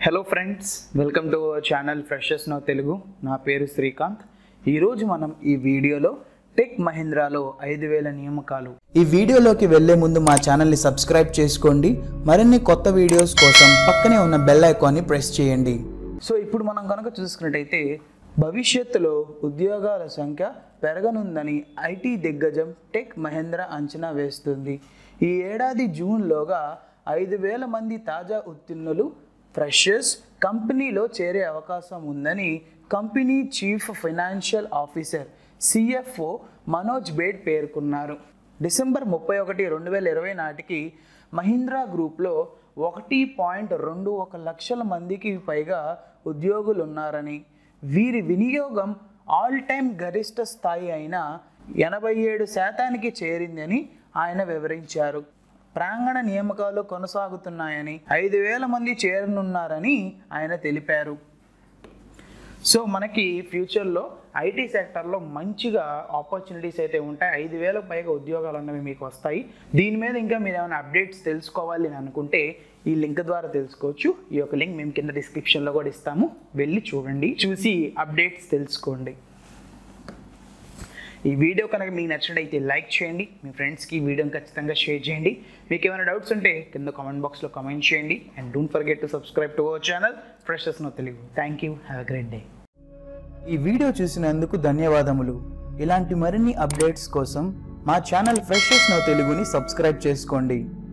hello friends welcome to our channel freshers now Telugu నా పేరు శ్రీకాంత్ ఈరోజు మనం ఈ వీడియోలో టెక్ మహీంద్రాలో ఐదు వేల నియామకాలు ఈ వీడియోలోకి వెళ్లే ముందు మా ఛానల్ని సబ్స్క్రైబ్ చేసుకోండి మరిన్ని కొత్త వీడియోస్ కోసం పక్కనే ఉన్న బెల్ ఐకాన్ని ప్రెస్ చేయండి సో ఇప్పుడు మనం కనుక చూసుకున్నట్టయితే భవిష్యత్తులో ఉద్యోగాల సంఖ్య పెరగనుందని ఐటీ దిగ్గజం టెక్ మహేంద్ర అంచనా వేస్తుంది ఈ ఏడాది జూన్లోగా ఐదు వేల మంది తాజా ఉత్తీర్ణులు ఫ్రెషర్స్ కంపెనీలో చేరే అవకాశం ఉందని company chief financial officer CFO Manoj Bhat పేర్కొన్నారు డిసెంబర్ ముప్పై ఒకటి రెండు వేల ఇరవై నాటికి మహీంద్రా గ్రూప్లో ఒకటి పాయింట్ రెండు ఒక లక్షల మందికి పైగా ఉద్యోగులు ఉన్నారని వీరి వినియోగం ఆల్ టైమ్ గరిష్ట స్థాయి అయిన ఎనభై ఏడు శాతానికి చేరిందని ఆయన వివరించారు ప్రాంగణ నియామకాలు కొనసాగుతున్నాయని ఐదు వేల మంది చేరనున్నారని ఆయన తెలిపారు సో మనకి ఫ్యూచర్లో ఐటీ సెక్టర్లో మంచిగా ఆపర్చునిటీస్ అయితే ఉంటాయి ఐదు వేలకు పైగా ఉద్యోగాలు అన్నవి మీకు వస్తాయి దీని మీద ఇంకా మీరు ఏమైనా అప్డేట్స్ తెలుసుకోవాలి అని అనుకుంటే ఈ లింక్ ద్వారా తెలుసుకోవచ్చు ఈ యొక్క లింక్ మేము కింద డిస్క్రిప్షన్లో కూడా ఇస్తాము వెళ్ళి చూడండి చూసి అప్డేట్స్ తెలుసుకోండి ఈ వీడియో కనుక మీకు నచ్చినట్టయితే లైక్ చేయండి మీ ఫ్రెండ్స్కి ఈ వీడియోని ఖచ్చితంగా షేర్ చేయండి మీకు ఏమైనా డౌట్స్ ఉంటే కింద కామెంట్ బాక్స్లో కామెంట్ చేయండి and don't forget to subscribe to our channel freshers now Telugu thank you have a great day ఈ వీడియో చూసినందుకు ధన్యవాదములు ఇలాంటి మరిన్ని అప్డేట్స్ కోసం మా ఛానల్ ఫ్రెషర్స్ నో తెలుగుని సబ్స్క్రైబ్ చేసుకోండి